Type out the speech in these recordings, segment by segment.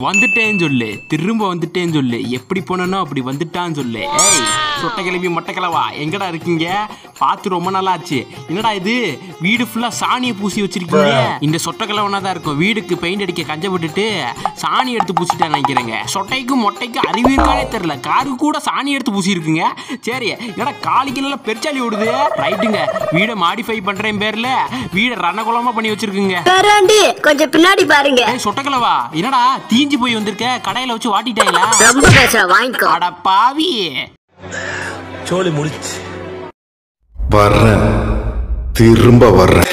வந்துட்டேன்னு சொல்லு திரும்ப வந்துட்டேன்னு சொல்லு எப்படி போனனோ அப்படி வந்துட்டான்னு சொல்லு ஏய் சொட்டை கிளம்பி மொட்டை கிளவா எங்கடா இருக்கீங்க பார்த்து ரொம்ப நாள் ஆச்சு என்னடா இது வீடு ஃபுல்லா சாணியை பூசி வச்சிருக்கீங்க இந்த சொட்டை கிழவனா தான் இருக்கும் வீடுக்கு பெயிண்ட் அடிக்க கஞ்ச விட்டுட்டு சாணி எடுத்து பூசிட்டேன் நினைக்கிறேங்க சொட்டைக்கும் மொட்டைக்கும் அறிவு இருக்கானே தெரியல காருக்கு கூட சாணி எடுத்து பூசி இருக்குங்க சரி என்னடா காலிக்கு நல்லா பெருச்சாலி ஓடுது ரைட்டுங்க வீடை மாடிஃபை பண்றேன் பேர்ல வீடை ரணகுலமா பண்ணி வச்சிருக்குங்க பேராண்டி கொஞ்சம் பின்னாடி பாருங்க ஏய் சொட்டக்கிழவா என்னடா தீஞ்சு போய் வந்திருக்க கடையில வச்சு வாட்டிட்டாங்களா ரொம்ப பேசுற வாங்கிக்கோ அட பாவி சோலி முடிச்சு வர்றேன் திரும்ப வர்றேன்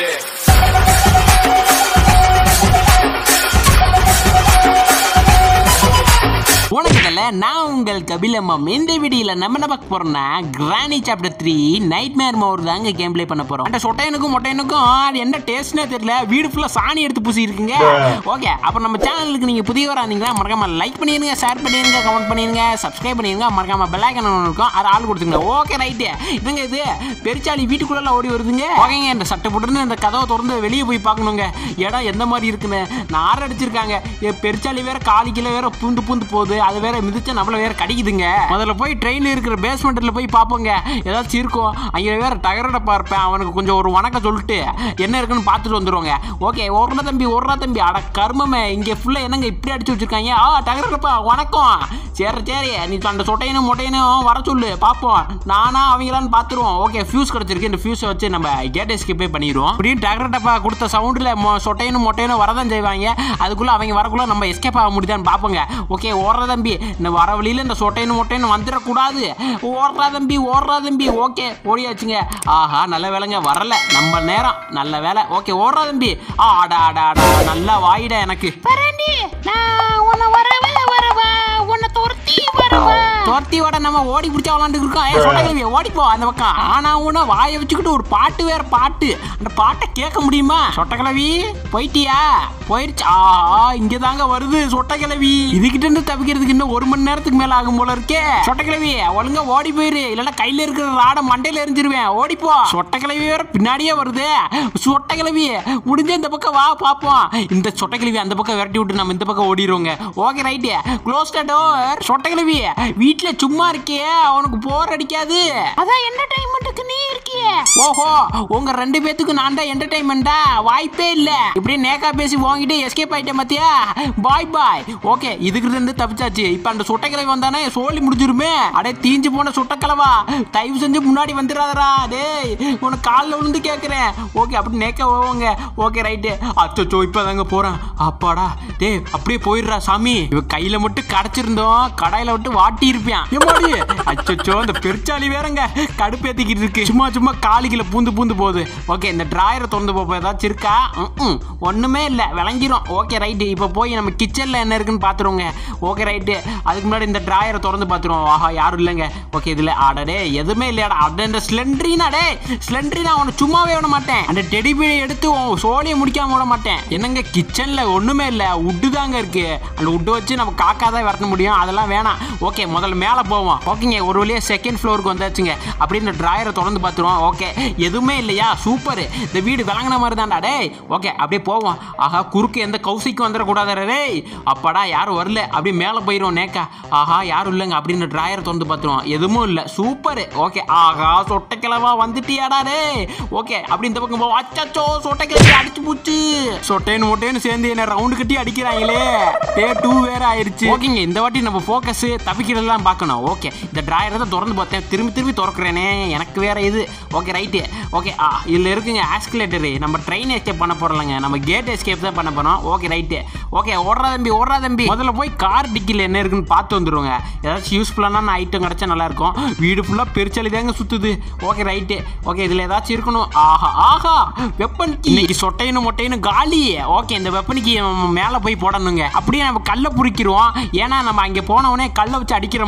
உனக்குதல்ல நான் உங்கள் கபிலம்மம் இந்த வீடியோல நம்ம என்ன பார்க்க போறோம்னா Granny chapter three nightmare more தாங்க கேம் ப்ளே பண்ண போறோம் அந்த சொட்டையனுக்கும் மொட்டையனுக்கும் அது என்ன டேஸ்ட்னே தெரியல வீடு ஃபுல்லா சாணி எடுத்து பூசி இருக்குங்க ஓகே அப்ப நம்ம சேனலுக்கு நீங்க புதியவரா இருந்தீங்கன்னா மறக்காம லைக் பண்ணிருங்க ஷேர் பண்ணிருங்க கமெண்ட் பண்ணிருங்க சப்ஸ்கிரைப் பண்ணிருங்க மறக்காம பெல் ஐக்கன் ஒன்று இருக்கும் அது ஆள் கொடுத்துங்க ஓகே ரைட்டு இதுங்க இது பெருச்சாளி வீட்டுக்குள்ள ஓடி வருதுங்க ஓகேங்க இந்த சட்டை போட்டுன்னு இந்த கதவை திறந்து வெளியே போய் பார்க்கணுங்க இடம் எந்த மாதிரி இருக்குன்னு நார் அடிச்சிருக்காங்க ஏ, பெருச்சாளி வேற காலி கிலோ வேற பூந்து பூந்து போகுது அது வேற மிதிச்சா நம்மள வேற கடிக்குதுங்க முதல்ல போய் ட்ரெயின்ல இருக்கிற பேஸ்மெண்ட்ல போய் பார்ப்போங்க ஏதாச்சும் இருக்கும் அங்க வேற டகரட பார்ப்பேன் அவனுக்கு கொஞ்சம் ஒரு வணக்கம் சொல்லிட்டு என்ன இருக்குன்னு பார்த்துட்டு வந்துருவாங்க ஓகே ஓடுறா தம்பி ஓடுறா தம்பி அட கர்மமே இங்க ஃபுல்லா என்னங்க இப்படி அடிச்சு வச்சிருக்காங்க ஆ டகரடப்பா வணக்கம் சரி சரி நீ அந்த சொட்டையனும் மொட்டையனும் வர சொல்லு பார்ப்போம் நானா அவங்களான்னு பார்த்துருவோம் ஓகே ஃபியூஸ் கிடைச்சிருக்கு இந்த ஃபியூஸை வச்சு நம்ம கேட் எஸ்கேப்பே பண்ணிடுவோம் அப்படின்னு டகரடப்பா கொடுத்த சவுண்டில் சொட்டையனும் மொட்டையனும் வரதான் செய்வாங்க அதுக்குள்ள அவங்க வரக்குள்ள நம்ம எஸ்கேப் ஆக முடியுதான்னு பார்ப்போங்க ஓகே ஓடுற தம்பி இந்த வர வழியில இந்த சொட்டையனு மொட்டையனு வந்துடக்கூடாது ஓடுறா தம்பி ஓடுறா தம்பி ஓகே ஓடியாச்சுங்க ஆஹா நல்ல வேலைங்க வரல நம்ம நேரம் நல்ல வேலை ஓகே ஓடுறா தம்பி ஆடா ஆடா ஆடா நல்லா வாயிடா எனக்கு பரண்டி நான் உன்னை வரவே வரவா உன்னை துரத்தி வரவா துரத்தியோட நம்ம ஓடி பிடிச்சா விளாண்டு இருக்கோம் ஏ சொட்டக்கிழவி ஓடிப்போ அந்த பக்கம் ஆனா உன வாயை வச்சுக்கிட்டு ஒரு பாட்டு வேற பாட்டு அந்த பாட்டை கேட்க முடியுமா சொட்டக்கிழவி போயிட்டியா போயிருச்சு ஆ இங்க தாங்க வருது சொட்டக்கிழவி இதுகிட்ட இருந்து தப்பிக்கிறதுக்கு இன்னும் ஒரு மணி நேரத்துக்கு மேல ஆகும் போல இருக்கே சொட்டக்கிழவி ஒழுங்கா ஓடி போயிரு இல்லைன்னா கையில இருக்கிற ராட மண்டையில எரிஞ்சிருவேன் ஓடிப்போ சொட்டக்கிழவி வேற பின்னாடியே வருது சொட்டக்கிழவி முடிஞ்ச இந்த பக்கம் வா பாப்போம் இந்த சொட்டக்கிழவி அந்த பக்கம் விரட்டி விட்டு நம்ம இந்த பக்கம் ஓடிடுவோங்க okay right close the door சொட்டக்கிழவி வீட்ல சும்மா இருக்கே அவனுக்கு போர் அடிக்காது அதான் என்டர்டைன்மெண்ட்டுக்கு நீ இருக்கியே ஓஹோ உங்க ரெண்டு பேத்துக்கு நான் தான் என்டர்டைன்மெண்டா வாய்ப்பே இல்ல இப்படி நேக்கா பேசி வாங்கிட்டு எஸ்கேப் ஆயிட்டேன் பாத்தியா பாய் பாய் ஓகே இதுக்கு இருந்து தப்பிச்சாச்சு இப்ப அந்த சுட்டக்கிழவி வந்தானே சோலி முடிஞ்சிருமே அடே தீஞ்சு போன சுட்டக்கிழவா தயவு செஞ்சு முன்னாடி வந்துடாதடா டேய் உனக்கு காலில் விழுந்து கேட்குறேன் ஓகே அப்படி நேக்க போவோங்க ஓகே ரைட்டு அச்சோ இப்போ தாங்க போகிறேன் அப்பாடா டேய் அப்படியே போயிடுறா சாமி இவ கையில மட்டும் கடைச்சிருந்தோம் கடையில விட்டு வாட்டி இருப்பான் எம்மாடி அச்சோ இந்த பெருச்சாலி வேறங்க கடுப்பேத்திக்கிட்டு இருக்கு சும்மா சும்மா காலிக்கில பூந்து பூந்து போகுது ஓகே இந்த டிராயரை திறந்து போப்போ ஏதாச்சும் இருக்கா ம் ஒண்ணுமே இல்லை விளங்கிரும் ஓகே ரைட்டு இப்போ போய் நம்ம கிச்சன்ல என்ன இருக்குன்னு பார்த்துருவோங்க ஓகே ரைட்டு அதுக்கு முன்னாடி இந்த டிராயரை திறந்து பார்த்துருவோம் ஆஹா யாரும் இல்லைங்க ஓகே இதில் ஆடடே எதுவுமே இல்லையாடா அட இந்த ஸ்லெண்ட்ரினா டே ஸ்லெண்ட்ரினா அவனை சும்மாவே விட மாட்டேன் அந்த டெடிபியை எடுத்து உன் சோழியை முடிக்காம விட மாட்டேன் என்னங்க கிச்சன்ல ஒண்ணுமே இல்லை உட்டு தாங்க இருக்கு அந்த உட்டு வச்சு நம்ம காக்கா தான் விரட்ட முடியும் அதெல்லாம் வேணாம் ஓகே முதல்ல மேலே போவோம் ஓகேங்க ஒரு வழியாக செகண்ட் ஃப்ளோருக்கு வந்தாச்சுங்க அப்படி இந்த டிராயரை திறந்து பார்த்துருவோம் ஓகே எதுவுமே இல்லையா சூப்பர் இந்த வீடு விளங்கின மாதிரி தான்டா டேய் ஓகே அப்படியே போவோம் ஆஹா குறுக்கு எந்த கௌசிக்கும் வந்துடக்கூடாது டேய் அப்பாடா யாரும் வரல அப்படியே மேலே போயிடும் நேக்கா ஆஹா யாரும் இல்லைங்க அப்படின்னு டிராயரை திறந்து பார்த்துருவோம் எதுவும் இல்லை சூப்பர் ஓகே ஆஹா சொட்டைக்கிழவா வந்துட்டியாடா டேய் ஓகே அப்படி இந்த பக்கம் போவோம் அச்சச்சோ சொட்டைக்கிழவி அடிச்சு பூச்சு சொட்டைன்னு மொட்டைன்னு சேர்ந்து என்ன ரவுண்டு கட்டி அடிக்கிறாங்களே டே டூ வேற ஆயிருச்சு ஓகேங்க இந்த வாட்டி நம்ம ஃபோக்கஸ் தப்பிக்கிறதெல்லாம் பார்க்கணும் ஓகே இந்த டிராயரை தான் திறந்து பார்த்தேன் திரும்பி திரும்பி திறக்கிறேனே எனக்கு வேற இது ஓகே ரைட்டு ஓகே ஆ இதில் இருக்குங்க ஆஸ்குலேட்டரு நம்ம ட்ரெயின் எஸ்கேப் பண்ண போகிறோம்லங்க நம்ம கேட் எஸ்கேப் தான் பண்ண போகிறோம் ஓகே ரைட்டு ஓகே ஓடுறா தம்பி ஓடுறா தம்பி முதல்ல போய் கார் டிக்கில் என்ன இருக்குன்னு பார்த்து வந்துருவோங்க ஏதாச்சும் யூஸ்ஃபுல்லான ஐட்டம் கிடச்சா நல்லா இருக்கும் வீடு ஃபுல்லாக பெருச்சலி தாங்க சுற்றுது ஓகே ரைட்டு ஓகே இதில் ஏதாச்சும் இருக்கணும் ஆஹா ஆஹா வெப்பன் கீ இன்னைக்கு சொட்டையனும் மொட்டையனும் காலி ஓகே இந்த வெப்பனுக்கு மேலே போய் போடணுங்க அப்படியே நம்ம கல்லை புரிக்கிறோம் ஏன்னா நம்ம அங்கே போனவொடனே கல்லை வச்சு அடிக்கிற மாதிரி இருக்கும்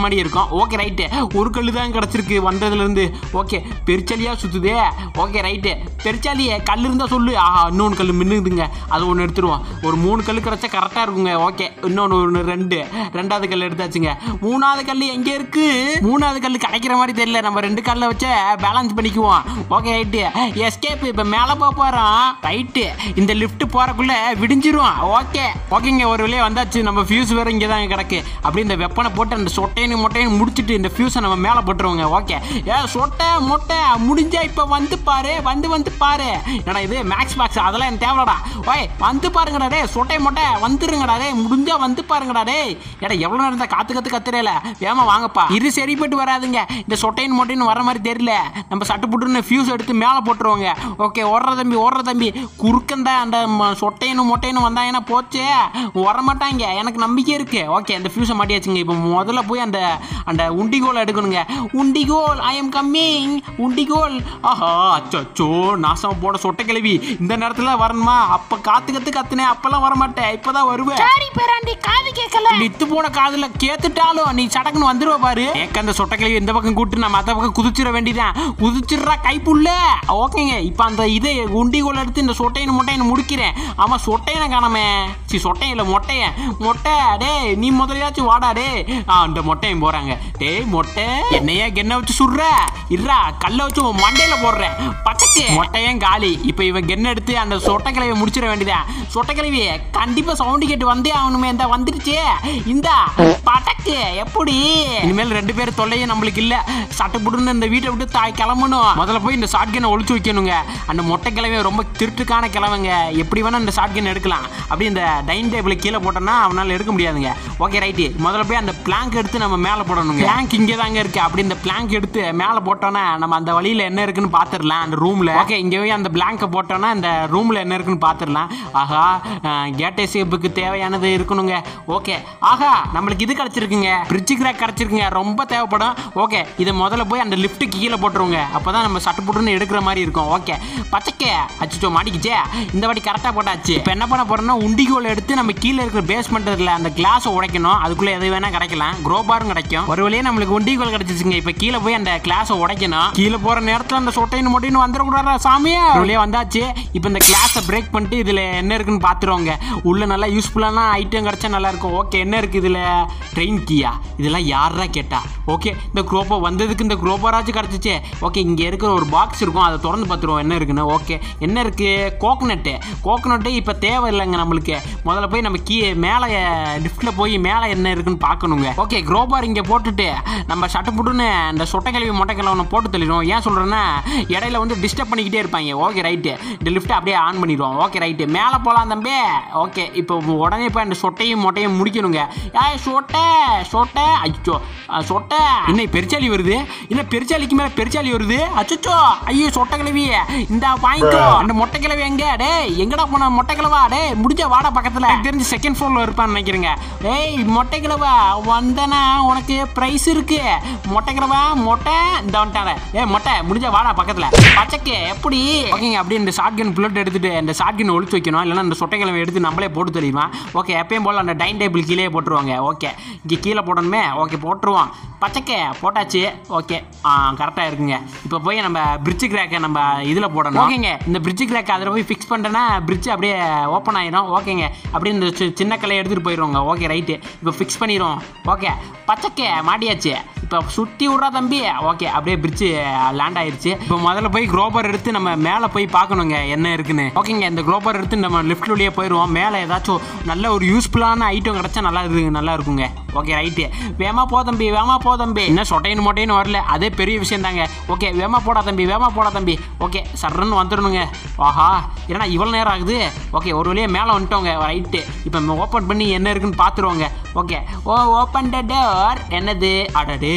எடுத்துருவோம் ஓகே ரைட்டு ஒரு கல் தான் கிடச்சிருக்கு வந்ததுலேருந்து ஓகே பெருச்சாலியாக சுற்றுதே ஓகே ரைட்டு பெருச்சாலியே கல் இருந்தால் சொல்லு ஆஹா இன்னொன்று கல் மின்னுதுங்க அது ஒன்று எடுத்துருவோம் ஒரு மூணு கல் கிடச்சா கரெக்டாக இருக்குங்க ஓகே இன்னொன்று ஒன்று ரெண்டு ரெண்டாவது கல் எடுத்தாச்சுங்க மூணாவது கல் எங்கே இருக்கு மூணாவது கல் கிடைக்கிற மாதிரி தெரியல நம்ம ரெண்டு கல்லை வச்சு பேலன்ஸ் பண்ணிக்குவோம் ஓகே ரைட்டு எஸ்கேப் இப்போ மேலே போக போகிறோம் ரைட்டு இந்த லிஃப்ட் போகிறக்குள்ள விடிஞ்சிரும் ஓகே ஓகேங்க ஒரு வழியாக வந்தாச்சு நம்ம ஃபியூஸ் வேறு இங்கே தான் கிடக்கு அப்படி இந்த வெப்பனை போட்டு அந்த சொட்டைன்னு மொட்டைன்னு முடிச்சிட்டு இந்த ஃபியூஸை நம்ம மேலே போட்டுருவோங்க ஓகே ஏ சொட்டை மொட்டை முடிஞ்சா இப்போ வந்து பாரு வந்து வந்து பாரு என்னடா இது மேக்ஸ் பாக்ஸ் அதெல்லாம் எனக்கு தேவைடா ஓய் வந்து பாருங்கடா டே சொட்டை மொட்டை வந்துருங்கடா டே முடிஞ்சா வந்து பாருங்கடா டே ஏடா எவ்வளோ நேரம் தான் காத்து காத்து கத்துறேல வேமா வாங்கப்பா இது சரிப்பட்டு வராதுங்க இந்த சொட்டைன்னு மொட்டைன்னு வர மாதிரி தெரியல நம்ம சட்டு புட்டுன்னு ஃபியூஸ் எடுத்து மேலே போட்டுருவோங்க ஓகே ஓடுற தம்பி ஓடுற தம்பி குறுக்கந்தா அந்த ம- சொட்டைன்னு மொட்டைன்னு வந்தாங்கன்னா போச்சே வரமாட்டாங்க எனக்கு நம்பிக்கை இருக்கு ஓகே அந்த ஃபியூஸை மாட்டியாச்சுங்க இப்போ முதல்ல போய் அந்த அந்த உண்டிகோல் எடுக்கணுங்க உண்டிகோல் ஐ எம் கம்மிங் உண்டிகோல் ஆஹா அச்சோ நாசம் போன சொட்டை கிளவி இந்த நேரத்தில் வரணுமா அப்போ காத்து கத்து கத்துனேன் அப்பெல்லாம் வரமாட்டேன் இப்போதான் வருவேன் சாரி பேராண்டி காது கேட்கல வித்து போன காதுல கேத்துட்டாலும் நீ சடக்குன்னு வந்துருவ பாரு ஏக்க அந்த சொட்டக்கிளவி இந்த பக்கம் கூட்டு நம்ம அந்த பக்கம் குதிச்சிட வேண்டியதான் குதிச்சிடுறா கைப்புள்ள ஓகேங்க இப்போ அந்த இதை உண்டிகோல் எடுத்து இந்த சொட்டையனு மொட்டையனு முடிக்கிறேன் ஆமா சொட்டையனை காணாமே சி சொட்டையன் இல்லை மொட்டையன் மொட்டை டேய் நீ முதலையாச்சும் வாடா டேய் ஆ அந்த மொட்டையும் போறாங்க டேய் மொட்டை என்னையா கென்ன வச்சு சுடுற இருடா கல்லை வச்சு உன் மண்டையில போடுறேன் பச்சைக்கு மொட்டையும் காலி இப்போ இவன் கென்ன எடுத்து அந்த சொட்டைக்கிழவியை முடிச்சிட வேண்டியதான் சொட்டைக்கிழவி கண்டிப்பா சவுண்டு கேட்டு வந்தே ஆகணுமே இந்த வந்துருச்சு இந்த பட்டக்கு எப்படி இனிமேல் ரெண்டு பேர் தொல்லையும் நம்மளுக்கு இல்ல சட்டை புடுன்னு இந்த வீட்டை விட்டு தாய் கிளம்பணும் முதல்ல போய் இந்த ஷார்ட் கனை ஒழிச்சு வைக்கணுங்க அந்த மொட்டை கிழமை ரொம்ப திருட்டுக்கான கிழமைங்க எப்படி வேணா இந்த ஷார்ட் கன் எடுக்கலாம் அப்படி இந்த டைனிங் டேபிள் கீழே போட்டோம்னா அவனால எடுக்க முடியாதுங்க ஓகே ரைட்டு முதல்ல போய் அந்த பிளாங்க் எடுத்து நம்ம மேலே போடணுங்க பிளாங்க் இங்கே தாங்க இருக்கு அப்படி இந்த பிளாங்க் எடுத்து மேலே போட்டோன்னா நம்ம அந்த வழியில் என்ன இருக்குன்னு பார்த்துடலாம் அந்த ரூமில் ஓகே இங்கே போய் அந்த பிளாங்கை போட்டோன்னா இந்த ரூமில் என்ன இருக்குன்னு பார்த்துடலாம் ஆஹா கேட்டே சேப்புக்கு தேவையானது இருக்கணுங்க ஓகே ஆஹா நம்மளுக்கு இது கிடச்சிருக்குங்க பிரிட்ஜ் கிராக் கிடச்சிருக்குங்க ரொம்ப தேவைப்படும் ஓகே இதை முதல்ல போய் அந்த லிஃப்ட்டுக்கு கீழே போட்டுருவோங்க அப்போ தான் நம்ம சட்டு புட்டுன்னு எடுக்கிற மாதிரி இருக்கும் ஓகே பச்சைக்கே அச்சுச்சோ மாட்டிக்கிச்சே இந்த வாட்டி கரெக்டாக போட்டாச்சு இப்போ என்ன பண்ண போறோம்னா உண்டிகோல் எடுத்து நம்ம கீழே இருக்கிற பேஸ்மெண்ட்டில் அந்த கிளாஸை உடைக்கணும் அதுக்குள்ளே எது வேணால் கிடைக்கலாம் குரோபாரும் கிடைக்கும் ஒரு வழியே நம்மளுக்கு உண்டிகோல் கிடச்சிச்சுங்க இப்போ கீழே போய் அந்த கிளாஸை உடைக்கணும் கீழே போகிற நேரத்தில் அந்த சொட்டைன்னு மொட்டைன்னு வந்துடக்கூடாதா சாமியா ஒரு வழியா வந்தாச்சு இப்போ இந்த கிளாஸை பிரேக் பண்ணிட்டு இதில் என்ன இருக்குன்னு பார்த்துருவாங்க உள்ள நல்லா யூஸ்ஃபுல்லான ஐட்டம் கிடைச்சா நல்லா இருக்கும் ஓகே என்ன இருக்கு இதில் ட்ரெயின் கீயா இதெல்லாம் யாரா கேட்டா ஓகே இந்த குரோப்போ வந்ததுக்கு இந்த குரோப்பராச்சும் கிடச்சிச்சே ஓகே இங்கே இருக்கிற ஒரு பாக்ஸ் இருக்கும் அதை திறந்து பார்த்துருவோம் என்ன இருக்குன்னு ஓகே என்ன இருக்கு கோகனட்டு கோகனட்டு இப்போ தேவை இல்லைங்க நம்மளுக்கு முதல்ல போய் நம்ம கீ மேலே லிஃப்ட்டில் போய் மேலே என்ன இருக்குன்னு பார்க்கணுங்க ஓகே குரோபார் இங்கே போட்டுட்டு நம்ம சட்டை புட்டுன்னு இந்த சொட்டைக்கிழவி மொட்டைக்கிழவனை போட்டு தள்ளிடுவோம் ஏன் சொல்கிறேன்னா இடையில வந்து டிஸ்டர்ப் பண்ணிக்கிட்டே இருப்பாங்க ஓகே ரைட்டு இந்த லிஃப்ட்டை அப்படியே ஆன் பண்ணிடுவோம் ஓகே ரைட்டு மேலே போகலாம் தம்பி ஓகே இப்போ உடனே போய் அந்த சொட்டையும் மொட்டையும் முடிக்கணுங்க ஏய் சொட்டை சொட்டை அச்சோ அஹ், சொட்டை இன்னும் பெருச்சாலி வருது இன்னும் பெருச்சாலிக்கு மேலே பெருச்சாலி வருது அச்சோ ஐயோ சொட்டை கிழவி இந்த வாங்கிக்கோ அந்த மொட்டை கிழவி எங்க டேய் எங்கடா போன மொட்டை கிழவா டேய் முடிஞ்ச வாடா பக்கத்தில் எனக்கு தெரிஞ்சு செகண்ட் ஃப்ளோரில் இருப்பான்னு நினைக்கிறேங்க ஏய் மொட்டை கிழவா வந்தனா உனக்கு ப்ரைஸ் இருக்கு மொட்டை கிழவா மொட்டை இந்த வந்துட்டாங்க ஏய் மொட்டை முடிஞ்ச வாடா பக்கத்தில் பச்சைக்கு எப்படி ஓகேங்க அப்படியே இந்த ஷார்ட் கன் புல்லட் எடுத்துட்டு இந்த ஷார்ட் கன் ஒழிச்சு வைக்கணும் இல்லைன்னா இந்த சொட்டை கிழமை எடுத்து நம்மளே போட்டு தெரியுமா ஓகே எப்பயும் போல் அந்த டைன் டேபிள் கீழே போட்டுருவாங்க ஓகே இங்கே கீழே போடணுமே ஓகே போட்டுருவோம் பச்சைக்கு போட்டாச்சு ஓகே கரெக்டாக இருக்குங்க இப்போ போய் நம்ம பிரிட்ஜ் கிராக்கை நம்ம இதில் போடணும் ஓகேங்க இந்த பிரிட்ஜ் கிராக் அதில் போய் ஃபிக்ஸ் பண்ணிட்டேன்னா பிரிட்ஜ் அப்படியே ஓப்பன் ஆயிடும் ஓகேங்க அப்படியே இந்த சி- சின்ன கல்லை எடுத்துகிட்டு போயிடுவோங்க ஓகே ரைட்டு இப்போ ஃபிக்ஸ் பண்ணிடுவோம் ஓகே பச்சைக்கு மாட்டியாச்சு இப்போ சுற்றி விட்றா தம்பி ஓகே அப்படியே பிரிட்ஜ் லேண்ட் ஆயிருச்சு இப்போ முதல்ல போய் குரோபர் எடுத்து நம்ம மேலே போய் பார்க்கணுங்க என்ன இருக்குன்னு ஓகேங்க இந்த குரோபர் எடுத்து நம்ம லெஃப்ட் வழியே போயிடுவோம் மேலே ஏதாச்சும் நல்ல ஒரு யூஸ்ஃபுல்லான ஐட்டம் கிடச்சா நல்லா இருக்கு நல்லா இருக்குங்க ஓகே ரைட்டு வேமா போ தம்பி வேமா போ தம்பி என்ன சொட்டைன்னு மொட்டைன்னு வரல அதே பெரிய விஷயம் தாங்க ஓகே வேமா போடா தம்பி வேமா போடா தம்பி ஓகே சர்றன்னு வந்துடணுங்க ஆஹா ஏன்னா இவ்வளோ நேரம் ஆகுது ஓகே ஒரு வழியாக மேலே வந்துட்டோங்க ரைட்டு இப்போ ஓப்பன் பண்ணி என்ன இருக்குன்னு பார்த்துருவோங்க okay oh open the door என்னது அடடே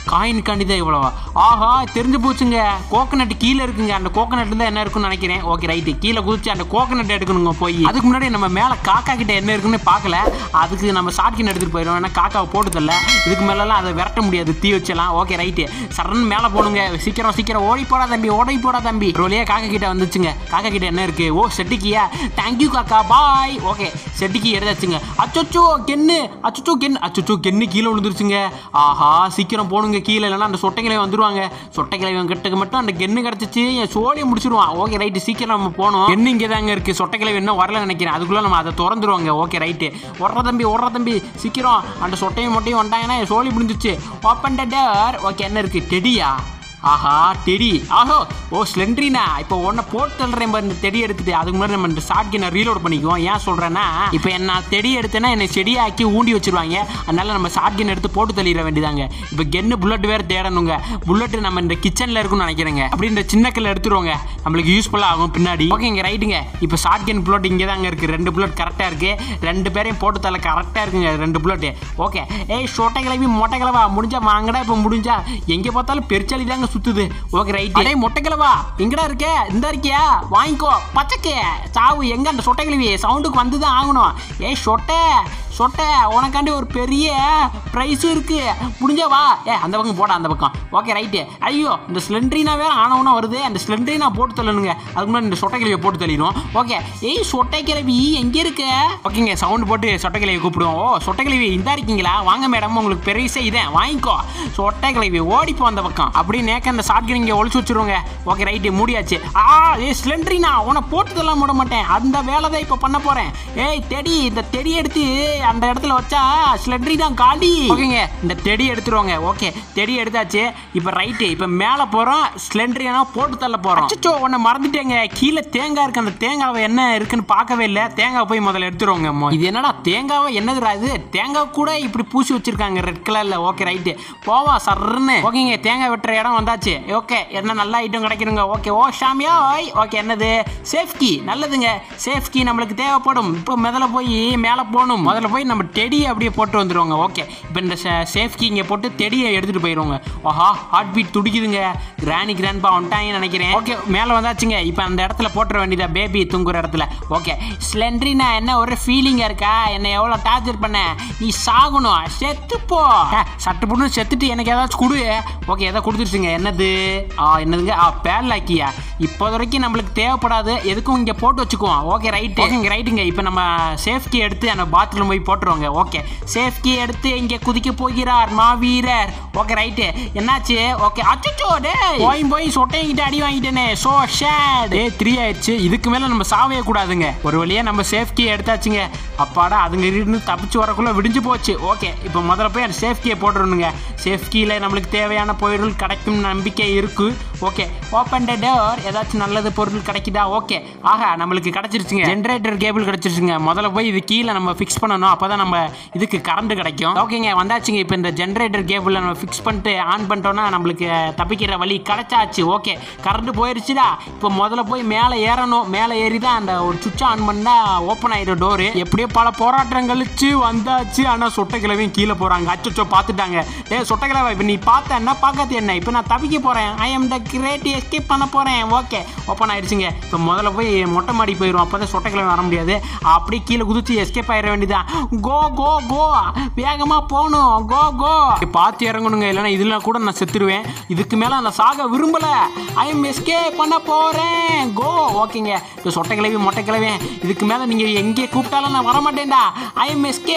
காயின் கண்டிதான் இவ்வளவா ஆஹா தெரிஞ்சு போச்சுங்க கோகனட் கீழே இருக்குங்க அந்த கோகனட்ல தான் என்ன இருக்குன்னு நினைக்கிறேன் ஓகே ரைட்டு கீழே குதிச்சு அந்த கோகனட் எடுக்கணுங்க போய் அதுக்கு முன்னாடி நம்ம மேலே காக்கா கிட்ட என்ன இருக்குன்னு பார்க்கல அதுக்கு நம்ம ஷார்ட்கின் எடுத்துட்டு போயிடும் ஏன்னா காக்காவை போட்டு தரல இதுக்கு மேலலாம் அதை விரட்ட முடியாது தீ வச்சலாம் ஓகே ரைட்டு சரன் மேலே போடுங்க சீக்கிரம் சீக்கிரம் ஓடி போடா தம்பி ஓடி போடா தம்பி ஒரு வழியா காக்கா கிட்ட வந்துச்சுங்க காக்கா கிட்ட என்ன இருக்கு ஓ செட்டிக்கியா தேங்க்யூ காக்கா பாய் ஓகே செட்டிக்கு எடுத்தாச்சுங்க அச்சோ கென்னு அச்சோ கென்னு அச்சோ கென்னு கீழே விழுந்துருச்சுங்க ஆஹா சீக்கிரம் போடுங்க கீழே இல்லைன்னா அந்த சொட்டைக்கிழமை வந்துருவாங்க சொட்டைக்கிழமை கிட்டக்கு மட்டும் அந்த கென்னு கிடச்சிச்சு என் சோழியை முடிச்சிருவான் ஓகே ரைட்டு சீக்கிரம் நம்ம போகணும் கென்னு இங்கே தாங்க இருக்கு சொட்டைக்கிழமை இன்னும் வரல நினைக்கிறேன் அதுக்குள்ளே நம்ம அதை திறந்துருவாங்க ஓகே ரைட்டு ஒர்ற தம்பி ஒர்ற தம்பி சீக்கிரம் அந்த சொட்டையும் மொட்டையும் வந்துட்டாங்கன்னா என் சோழி முடிஞ்சிச்சு ஓப்பன் த டோர் ஓகே என்ன இருக்கு டெடியா ஆஹா டெடி ஆஹோ ஓ ஸ்லெண்ட்ரினா இப்போ உன்னை போட்டு தள்ளுறேன் பாரு இந்த தெடி எடுத்துட்டு அதுக்கு முன்னாடி நம்ம இந்த ஷார்ட்கி நான் ரீலோட் பண்ணிக்குவோம் ஏன் சொல்கிறேன்னா இப்போ என்ன தெடி எடுத்தேன்னா என்னை செடியாக்கி ஊண்டி வச்சிருவாங்க அதனால நம்ம ஷார்ட்கின் எடுத்து போட்டு தள்ளிட வேண்டியதாங்க இப்போ கென்னு புல்லட் வேறு தேடணுங்க புல்லட் நம்ம இந்த கிச்சனில் இருக்குன்னு நினைக்கிறேங்க அப்படி இந்த சின்ன கல்ல எடுத்துருவோங்க நம்மளுக்கு யூஸ்ஃபுல்லாக ஆகும் பின்னாடி ஓகேங்க ரைட்டுங்க இப்போ ஷார்ட்கன் புல்லட் இங்கே தாங்க இருக்குது ரெண்டு புல்லட் கரெக்டாக இருக்குது ரெண்டு பேரையும் போட்டு தள்ள கரெக்டாக இருக்குங்க ரெண்டு புல்லட் ஓகே ஏய் சொட்டை கிளம்பி மொட்டை கிளவா முடிஞ்சா வாங்கடா இப்போ முடிஞ்சா எங்கே பார்த்தாலும் பெருச்சாலி தாங்க சுத்துது ஓகே ரைட் அடே மொட்டை கிளவா எங்கடா இருக்க இந்த இருக்கியா வாங்கிக்கோ பச்சைக்கு சாவு எங்க அந்த சொட்டை கிளவி சவுண்டுக்கு வந்து தான் ஆகணும் ஏய் சொட்டை சொட்டை உனக்காண்டி ஒரு பெரிய ப்ரைஸும் இருக்கு முடிஞ்சா வா ஏ அந்த பக்கம் போடா அந்த பக்கம் ஓகே ரைட்டு ஐயோ இந்த ஸ்லெண்ட்ரினா வேற ஆனவனா வருது அந்த ஸ்லெண்ட்ரினா போட்டு தள்ளணுங்க அதுக்கு முன்னாடி இந்த சொட்டை கிளவியை போட்டு தள்ளிடும் ஓகே ஏய் சொட்டை கிளவி எங்கே இருக்க ஓகேங்க சவுண்ட் போட்டு சொட்டை கிளவி கூப்பிடுவோம் ஓ சொட்டை கிளவி இந்தா இருக்கீங்களா வாங்க மேடம் உங்களுக்கு பெருசே இதே வாங்கிக்கோ சொட்டை கிளவி ஓடிப்போ அந்த பக்கம் அப்படியே நேக்க அந்த ஷார்ட் இங்கே ஒழிச்சு வச்சிருவோங்க ஓகே ரைட்டு மூடியாச்சு ஆ ஏ ஸ்லெண்ட்ரினா உன போட்டு தள்ள விட மாட்டேன் அந்த வேலை தான் இப்போ பண்ண போறேன் ஏய் தெடி இந்த தெடி எடுத்து அந்த இடத்துல வச்சா ஸ்லெட்ரி தான் காலி ஓகேங்க இந்த தெடி எடுத்துருவாங்க ஓகே தெடி எடுத்தாச்சு இப்போ ரைட்டு இப்போ மேலே போகிறோம் ஸ்லெண்ட்ரியானா போட்டு தள்ள போகிறோம் அச்சோ உன்னை மறந்துட்டேங்க கீழே தேங்காய் இருக்கு அந்த தேங்காவை என்ன இருக்குன்னு பார்க்கவே இல்லை தேங்காய் போய் முதல்ல எடுத்துருவாங்க அம்மா. இது என்னடா தேங்காவை என்னதுடா இது தேங்காய் கூட இப்படி பூசி வச்சிருக்காங்க ரெட் கலரில் ஓகே ரைட்டு போவா சர்ன்னு ஓகேங்க தேங்காய் வெட்டுற இடம் வந்தாச்சு ஓகே என்ன நல்ல ஐட்டம் கிடைக்கணுங்க ஓகே ஓ ஷாமியா ஓய் ஓகே என்னது சேஃப்கி நல்லதுங்க சேஃப்கி நம்மளுக்கு தேவைப்படும் இப்போ முதல்ல போய் மேலே போகணும் முதல்ல போய் நம்ம டெடியை அப்படியே போட்டு வந்துடுவாங்க ஓகே இப்போ இந்த சேஃப்கி இங்கே போட்டு டெடியை எடுத்துகிட்டு போயிடுவாங்க ஓஹா ஹார்ட் பீட் துடிக்குதுங்க கிராணி கிராண்ட்பா வந்துட்டாங்கன்னு நினைக்கிறேன் ஓகே மேலே வந்தாச்சுங்க இப்போ அந்த இடத்துல போட்டுற வேண்டியதா பேபி தூங்குற இடத்துல ஓகே ஸ்லெண்ட்ரினா என்ன ஒரு ஃபீலிங்காக இருக்கா என்னை எவ்வளோ டார்ச்சர் பண்ண நீ சாகணும் செத்துப்போ சட்டு புண்ணு செத்துட்டு எனக்கு ஏதாச்சும் கொடு ஓகே எதை கொடுத்துருச்சுங்க என்னது ஆ என்னதுங்க ஆ பேர்லாக்கியா இப்போ வரைக்கும் நம்மளுக்கு தேவைப்படாது எதுக்கும் இங்கே போட்டு வச்சுக்குவோம் ஓகே ரைட்டு ஓகேங்க ரைட்டுங்க இப்போ நம்ம சேஃப்கி எடுத்து அந்த பாத்ரூம் போய் போட்டுருவாங்க ஓகே சேஃப்கி எடுத்து இங்கே குதிக்க போகிறார் மாவீரர் ஓகே ரைட்டு என்னாச்சு ஓகே அச்சோ டே போய் போய் சொட்டைங்கிட்ட அடி வாங்கிட்டேனே சோ ஷேட் டே த்ரீ ஆயிடுச்சு இதுக்கு மேலே நம்ம சாவே கூடாதுங்க ஒரு வழியாக நம்ம சேஃப்கி எடுத்தாச்சுங்க அப்பாடா அதுங்க இருந்து தப்பிச்சு வரக்குள்ள விடிஞ்சு போச்சு ஓகே இப்போ முதல்ல போய் அந்த சேஃப்கியை போட்டுருணுங்க சேஃப்கியில் நம்மளுக்கு தேவையான பொருள் கிடைக்கும் நம்பிக்கை இருக்கு ஓகே ஓப்பன் த டோர் ஏதாச்சும் நல்லது பொருள் கிடைக்குதா ஓகே ஆஹா நம்மளுக்கு கிடைச்சிருச்சுங்க ஜென்ரேட்டர் கேபிள் கிடைச்சிருச்சுங்க முதல்ல போய் இது கீழே நம்ம ஃபிக்ஸ் பண்ணணும் அப்போ தான் நம்ம இதுக்கு கரண்ட் கிடைக்கும் ஓகேங்க வந்தாச்சுங்க இப்போ இந்த ஜென்ரேட்டர் கேபிளை நம்ம ஃபிக்ஸ் பண்ணிட்டு ஆன் பண்ணிட்டோம்னா நம்மளுக்கு தப்பிக்கிற வழி கிடைச்சாச்சு ஓகே கரண்ட் போயிருச்சுடா இப்போ முதல்ல போய் மேலே ஏறணும் மேலே ஏறி தான் அந்த ஒரு சுவிட்ச் ஆன் பண்ணா ஓப்பன் ஆயிடும் டோரு எப்படியோ பல போராட்டம் கழிச்சு வந்தாச்சு ஆனால் சொட்டைக்கிழவையும் கீழே போகிறாங்க அச்சோ பார்த்துட்டாங்க ஏ சொட்டைக்கிழவை இப்போ நீ பார்த்த என்ன பார்க்காது என்ன இப்போ நான் தப்பிக்க போகிறேன் I am the great escape பண்ண போகிறேன் ஓகே ஓப்பன் ஆயிடுச்சுங்க இப்போ முதல்ல போய் மொட்டை மாடி போயிடும் அப்போ தான் சொட்டைக்கிழமை வர முடியாது அப்படியே கீழே குதிச்சு எஸ்கேப் ஆயிட வேண்டியதான் கோ கோ கோ வேகமாக போகணும் கோ கோ பார்த்து இறங்கணுங்க இல்லைன்னா இதில் கூட நான் செத்துருவேன் இதுக்கு மேலே நான் சாக விரும்பல ஐ எம் எஸ்கேப் பண்ண போகிறேன் கோ ஓகேங்க இப்போ சொட்டை கிளவி மொட்டை கிளவி இதுக்கு மேலே நீங்கள் எங்கே கூப்பிட்டாலும் நான் வர மாட்டேன்டா I am 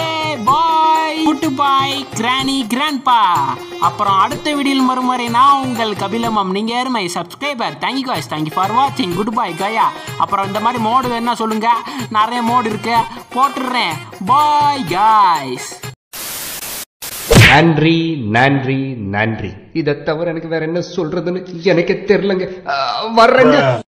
escape good bye Granny grandpa அப்புறம் அடுத்த வீடியோவில் வரும் வரை நான் உங்கள் கபிலமம் நீங்கள் யார் my subscriber thank you guys thank you for வாட்சிங் குட் பாய் கயா அப்புறம் இந்த மாதிரி மோடு வேணா சொல்லுங்க நிறைய மோடு இருக்கு போட்டுடுறேன் பாய் காய்ஸ் நன்றி நன்றி நன்றி இதை தவிர எனக்கு வேற என்ன சொல்றதுன்னு எனக்கு தெரியலங்க வர்றேங்க